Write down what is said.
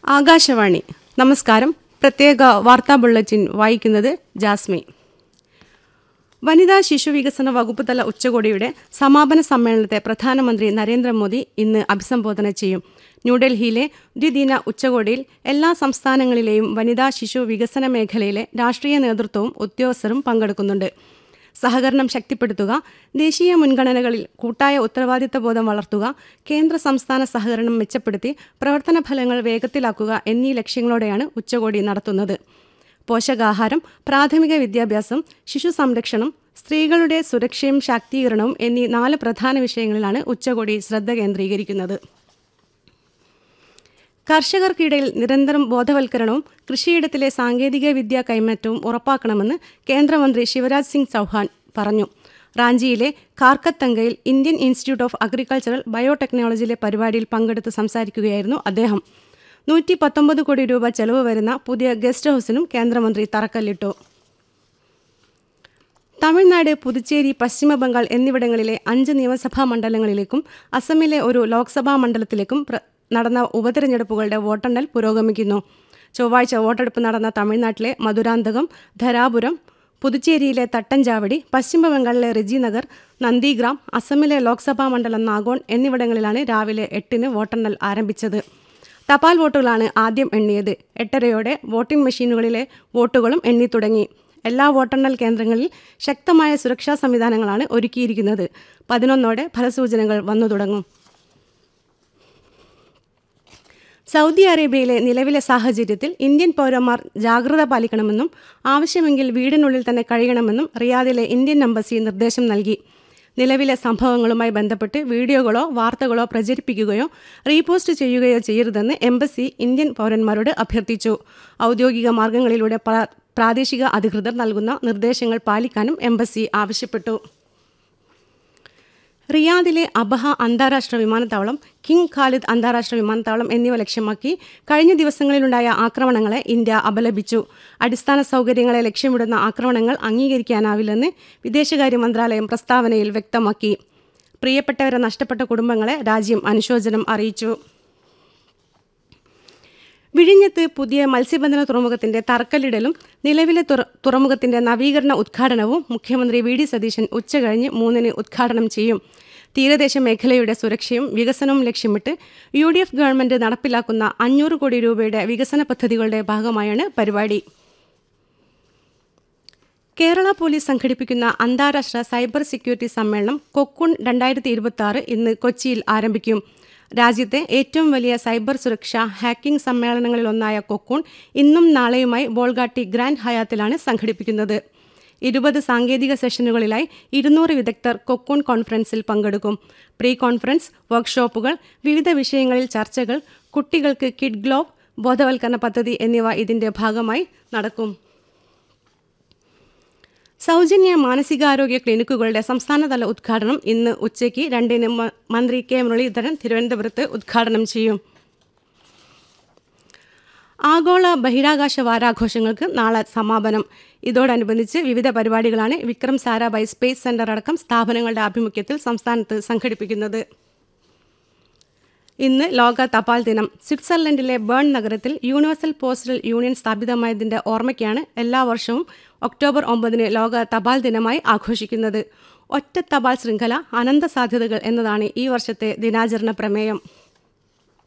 ആകാശവാണി നമസ്കാരം പ്രത്യേക വാർത്താ ബുള്ളറ്റിൻ വായിക്കുന്നത് ജാസ്മി വനിതാ ശിശു വികസന വകുപ്പ് തല ഉച്ചകോടിയുടെ സമാപന സമ്മേളനത്തെ പ്രധാനമന്ത്രി നരേന്ദ്രമോദി ഇന്ന് അഭിസംബോധന ചെയ്യും ന്യൂഡൽഹിയിലെ ദ്വിദിന ഉച്ചകോടിയിൽ എല്ലാ സംസ്ഥാനങ്ങളിലെയും വനിതാ ശിശു വികസന മേഖലയിലെ രാഷ്ട്രീയ നേതൃത്വവും ഉദ്യോഗസ്ഥരും പങ്കെടുക്കുന്നുണ്ട് സഹകരണം ശക്തിപ്പെടുത്തുക ദേശീയ മുൻഗണനകളിൽ കൂട്ടായ ഉത്തരവാദിത്ത ബോധം വളർത്തുക കേന്ദ്ര സംസ്ഥാന സഹകരണം മെച്ചപ്പെടുത്തി പ്രവർത്തന ഫലങ്ങൾ വേഗത്തിലാക്കുക എന്നീ ലക്ഷ്യങ്ങളോടെയാണ് ഉച്ചകോടി നടത്തുന്നത് പോഷകാഹാരം പ്രാഥമിക വിദ്യാഭ്യാസം ശിശു സംരക്ഷണം സ്ത്രീകളുടെ സുരക്ഷയും ശാക്തീകരണവും എന്നീ നാല് പ്രധാന വിഷയങ്ങളിലാണ് ഉച്ചകോടി ശ്രദ്ധ കേന്ദ്രീകരിക്കുന്നത് കർഷകർക്കിടയിൽ നിരന്തരം ബോധവൽക്കരണവും കൃഷിയിടത്തിലെ സാങ്കേതിക വിദ്യാ കൈമാറ്റവും ഉറപ്പാക്കണമെന്ന് കേന്ദ്രമന്ത്രി ശിവരാജ് സിംഗ് ചൗഹാൻ പറഞ്ഞു റാഞ്ചിയിലെ കാർക്കത്തങ്കയിൽ ഇന്ത്യൻ ഇൻസ്റ്റിറ്റ്യൂട്ട് ഓഫ് അഗ്രികൾച്ചറൽ ബയോടെക്നോളജിയിലെ പരിപാടിയിൽ പങ്കെടുത്ത് സംസാരിക്കുകയായിരുന്നു അദ്ദേഹം നൂറ്റി പത്തൊമ്പത് കോടി രൂപ ചെലവ് വരുന്ന പുതിയ ഗസ്റ്റ് ഹൗസിനും കേന്ദ്രമന്ത്രി തറക്കല്ലിട്ടു തമിഴ്നാട് പുതുച്ചേരി പശ്ചിമ ബംഗാൾ എന്നിവിടങ്ങളിലെ അഞ്ച് നിയമസഭാ മണ്ഡലങ്ങളിലേക്കും അസമിലെ ഒരു ലോക്സഭാ മണ്ഡലത്തിലേക്കും പ്ര- നടന്ന ഉപതെരഞ്ഞെടുപ്പുകളുടെ വോട്ടെണ്ണൽ പുരോഗമിക്കുന്നു ചൊവ്വാഴ്ച വോട്ടെടുപ്പ് നടന്ന തമിഴ്നാട്ടിലെ മധുരാന്തകം ധരാപുരം പുതുച്ചേരിയിലെ തട്ടഞ്ചാവടി പശ്ചിമ ബംഗാളിലെ റെജിനഗർ നന്ദിഗ്രാം അസമിലെ ലോക്സഭാ മണ്ഡലം നാഗോൺ എന്നിവിടങ്ങളിലാണ് രാവിലെ എട്ടിന് വോട്ടെണ്ണൽ ആരംഭിച്ചത് തപാൽ വോട്ടുകളാണ് ആദ്യം എണ്ണിയത് എട്ടരയോടെ വോട്ടിംഗ് മെഷീനുകളിലെ വോട്ടുകളും എണ്ണി തുടങ്ങി എല്ലാ വോട്ടെണ്ണൽ കേന്ദ്രങ്ങളിൽ ശക്തമായ സുരക്ഷാ സംവിധാനങ്ങളാണ് ഒരുക്കിയിരിക്കുന്നത് പതിനൊന്നോടെ ഫലസൂചനകൾ വന്നു തുടങ്ങും സൗദി അറേബ്യയിലെ നിലവിലെ സാഹചര്യത്തിൽ ഇന്ത്യൻ പൗരന്മാർ ജാഗ്രത പാലിക്കണമെന്നും ആവശ്യമെങ്കിൽ വീടിനുള്ളിൽ തന്നെ കഴിയണമെന്നും റിയാദിലെ ഇന്ത്യൻ എംബസി നിർദ്ദേശം നൽകി നിലവിലെ സംഭവങ്ങളുമായി ബന്ധപ്പെട്ട് വീഡിയോകളോ വാർത്തകളോ പ്രചരിപ്പിക്കുകയോ റീപോസ്റ്റ് ചെയ്യുകയോ ചെയ്യരുതെന്ന് എംബസി ഇന്ത്യൻ പൗരന്മാരോട് അഭ്യർത്ഥിച്ചു ഔദ്യോഗിക മാർഗങ്ങളിലൂടെ പ്രാ- പ്രാദേശിക അധികൃതർ നൽകുന്ന നിർദ്ദേശങ്ങൾ പാലിക്കാനും എംബസി ആവശ്യപ്പെട്ടു റിയാദിലെ അബഹ അന്താരാഷ്ട്ര വിമാനത്താവളം കിങ് ഖാലിദ് അന്താരാഷ്ട്ര വിമാനത്താവളം എന്നിവ ലക്ഷ്യമാക്കി കഴിഞ്ഞ ദിവസങ്ങളിലുണ്ടായ ആക്രമണങ്ങളെ ഇന്ത്യ അപലപിച്ചു അടിസ്ഥാന സൗകര്യങ്ങളെ ലക്ഷ്യമിടുന്ന ആക്രമണങ്ങൾ അംഗീകരിക്കാനാവില്ലെന്ന് വിദേശകാര്യ മന്ത്രാലയം പ്രസ്താവനയിൽ വ്യക്തമാക്കി പ്രിയപ്പെട്ടവരെ നഷ്ടപ്പെട്ട കുടുംബങ്ങളെ രാജ്യം അനുശോചനം അറിയിച്ചു വിഴിഞ്ഞത്ത് പുതിയ മത്സ്യബന്ധന തുറമുഖത്തിന്റെ തറക്കല്ലിടലും നിലവിലെ തുറ തുറമുഖത്തിന്റെ നവീകരണ ഉദ്ഘാടനവും മുഖ്യമന്ത്രി വി ഡി സതീശൻ ഉച്ചകഴിഞ്ഞ് മൂന്നിന് ഉദ്ഘാടനം ചെയ്യും തീരദേശ മേഖലയുടെ സുരക്ഷയും വികസനവും ലക്ഷ്യമിട്ട് യു ഡി എഫ് ഗവൺമെന്റ് നടപ്പിലാക്കുന്ന അഞ്ഞൂറ് കോടി രൂപയുടെ വികസന പദ്ധതികളുടെ ഭാഗമായാണ് പരിപാടി കേരള പോലീസ് സംഘടിപ്പിക്കുന്ന അന്താരാഷ്ട്ര സൈബർ സെക്യൂരിറ്റി സമ്മേളനം കൊക്കുൺ രണ്ടായിരത്തി ഇരുപത്തി ആറ് ഇന്ന് കൊച്ചിയിൽ ആരംഭിക്കും രാജ്യത്തെ ഏറ്റവും വലിയ സൈബർ സുരക്ഷാ ഹാക്കിംഗ് സമ്മേളനങ്ങളിലൊന്നായ കൊക്കൂൺ ഇന്നും നാളെയുമായി ബോൾഗാട്ടി ഗ്രാൻഡ് ഹയാത്തിലാണ് സംഘടിപ്പിക്കുന്നത് ഇരുപത് സാങ്കേതിക സെഷനുകളിലായി ഇരുന്നൂറ് വിദഗ്ധർ കൊക്കൂൺ കോൺഫറൻസിൽ പങ്കെടുക്കും പ്രീ കോൺഫറൻസ് വർക്ക്ഷോപ്പുകൾ വിവിധ വിഷയങ്ങളിൽ ചർച്ചകൾ കുട്ടികൾക്ക് കിഡ് ഗ്ലോവ് ബോധവൽക്കരണ പദ്ധതി എന്നിവ ഇതിന്റെ ഭാഗമായി നടക്കും സൗജന്യ മാനസികാരോഗ്യ ക്ലിനിക്കുകളുടെ സംസ്ഥാനതല ഉദ്ഘാടനം ഇന്ന് ഉച്ചയ്ക്ക് രണ്ടിന് മ- മന്ത്രി കെ മുരളീധരൻ തിരുവനന്തപുരത്ത് ഉദ്ഘാടനം ചെയ്യും ആഗോള ബഹിരാകാശ വാരാഘോഷങ്ങൾക്ക് നാളെ സമാപനം ഇതോടനുബന്ധിച്ച് വിവിധ പരിപാടികളാണ് വിക്രം സാരാഭായ് സ്പേസ് സെന്റർ അടക്കം സ്ഥാപനങ്ങളുടെ ആഭിമുഖ്യത്തിൽ സംസ്ഥാനത്ത് സംഘടിപ്പിക്കുന്നത് ഇന്ന് ലോക തപാൽ ദിനം സ്വിറ്റ്സർലൻഡിലെ ബേൺ നഗരത്തിൽ യൂണിവേഴ്സൽ പോസ്റ്റൽ യൂണിയൻ സ്ഥാപിതമായതിന്റെ ഓർമ്മയ്ക്കാണ് എല്ലാ വർഷവും ഒക്ടോബർ ഒമ്പതിന് ലോക തപാൽ ദിനമായി ആഘോഷിക്കുന്നത് ഒറ്റ തപാൽ ശൃംഖല അനന്ത സാധ്യതകൾ എന്നതാണ് ഈ വർഷത്തെ ദിനാചരണ പ്രമേയം